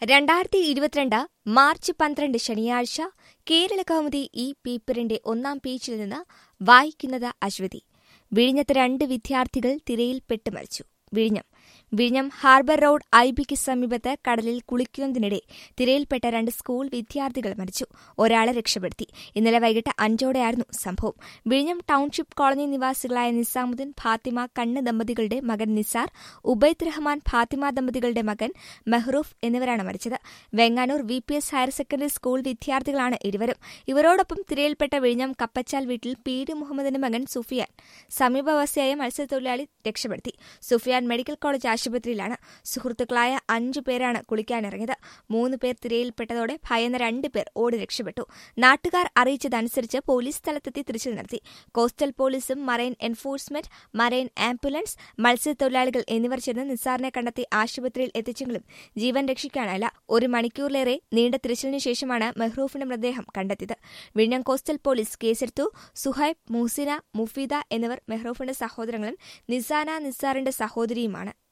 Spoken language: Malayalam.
രണ്ടായിരത്തി ഇരുപത്തിരണ്ട് മാർച്ച് പന്ത്രണ്ട് ശനിയാഴ്ച കേരള കൗമുദി ഈ പേപ്പറിന്റെ ഒന്നാം പേജിൽ നിന്ന് വായിക്കുന്നത് അശ്വതി വിഴിഞ്ഞത്ത് രണ്ട് വിദ്യാർത്ഥികൾ തിരയിൽപ്പെട്ട് മരിച്ചു വിഴിഞ്ഞം വിഴിഞ്ഞം ഹാർബർ റോഡ് ഐ ബിക്ക് സമീപത്ത് കടലിൽ കുളിക്കുന്നതിനിടെ തിരയിൽപ്പെട്ട രണ്ട് സ്കൂൾ വിദ്യാർത്ഥികൾ മരിച്ചു ഒരാളെ രക്ഷപ്പെടുത്തി ഇന്നലെ വൈകിട്ട് അഞ്ചോടെയായിരുന്നു സംഭവം വിഴിഞ്ഞം ടൌൺഷിപ്പ് കോളനി നിവാസികളായ നിസാമുദ്ദീൻ ഫാത്തിമ കണ്ണ് ദമ്പതികളുടെ മകൻ നിസാർ ഉബൈദ് റഹ്മാൻ ഫാത്തിമ ദമ്പതികളുടെ മകൻ മെഹ്റൂഫ് എന്നിവരാണ് മരിച്ചത് Venganoor V P S higher secondary school വിദ്യാർത്ഥികളാണ് ഇരുവരും ഇവരോടൊപ്പം തിരയിൽപ്പെട്ട വിഴിഞ്ഞം കപ്പച്ചാൽ വീട്ടിൽ പി ഡി മുഹമ്മദിന്റെ മകൻ സുഫിയാൻ സമീപവാസിയായ മത്സ്യത്തൊഴിലാളി രക്ഷപ്പെടുത്തി സുഫിയാൻ മെഡിക്കൽ കോളേജ് ആശുപത്രിയിലാണ് സുഹൃത്തുക്കളായ അഞ്ചു പേരാണ് കുളിക്കാനിറങ്ങിയത് മൂന്ന് പേർ തിരയിൽപ്പെട്ടതോടെ ഭയന്ന രണ്ട് പേർ ഓടി രക്ഷപ്പെട്ടു നാട്ടുകാർ അറിയിച്ചതനുസരിച്ച് പോലീസ് സ്ഥലത്തെത്തി തിരച്ചിൽ നടത്തി കോസ്റ്റൽ പോലീസും മറൈൻ എൻഫോഴ്സ്മെന്റ് മറൈൻ ആംബുലൻസ് മത്സ്യത്തൊഴിലാളികൾ എന്നിവർ ചേർന്ന് നിസാറിനെ കണ്ടെത്തി ആശുപത്രിയിൽ എത്തിച്ചെങ്കിലും ജീവൻ രക്ഷിക്കാനായില്ല ഒരു മണിക്കൂറിലേറെ നീണ്ട തിരച്ചിലിന് ശേഷമാണ് മെഹ്റൂഫിന്റെ മൃതദേഹം കണ്ടെത്തിയത് വിഴിഞ്ഞം കോസ്റ്റൽ പോലീസ് കേസെടുത്തു സുഹൈബ് മുഹ്സിന മുഫീദ എന്നിവർ മെഹ്റൂഫിന്റെ സഹോദരങ്ങളും നിസാന നിസാറിന്റെ സഹോദരിയുമാണ്